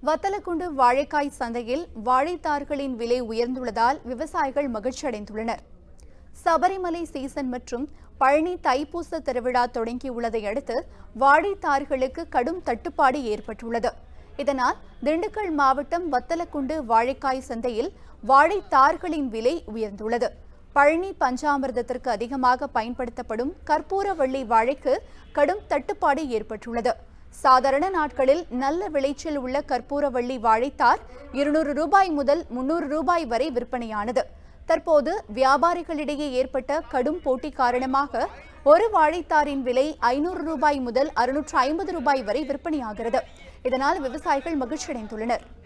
வத்தலக்குண்டு வாழைக்காய் சந்தையில் வாழைத்தார்களின் விலை உயர்ந்துள்ளதால் விவசாயிகள் மகிழ்ச்சியடைந்துள்ளனர் சபரிமலை சீசன் மற்றும் பழனி தைப்பூச திருவிழா தொடங்கியுள்ளதை அடுத்து வாழைத்தார்களுக்கு கடும் தட்டுப்பாடு ஏற்பட்டுள்ளது இதனால் திண்டுக்கல் மாவட்டம் வத்தலக்குண்டு வாழைக்காய் சந்தையில் வாழைத்தார்களின் விலை உயர்ந்துள்ளது பழனி பஞ்சாமிர்தத்திற்கு அதிகமாக பயன்படுத்தப்படும் கற்பூரவள்ளி வாழைக்கு கடும் தட்டுப்பாடு ஏற்பட்டுள்ளது சாதாரண நாட்களில் நல்ல விளைச்சல் உள்ள கற்பூரவள்ளி வாழைத்தார் இருநூறு ரூபாய் முதல் முன்னூறு ரூபாய் வரை விற்பனையானது தற்போது வியாபாரிகளிடையே ஏற்பட்ட கடும் போட்டி காரணமாக ஒரு வாழைத்தாரின் விலை ஐநூறு ரூபாய் முதல் அறுநூற்று ஐம்பது ரூபாய் வரை விற்பனையாகிறது இதனால் விவசாயிகள் மகிழ்ச்சியடைந்துள்ளனர்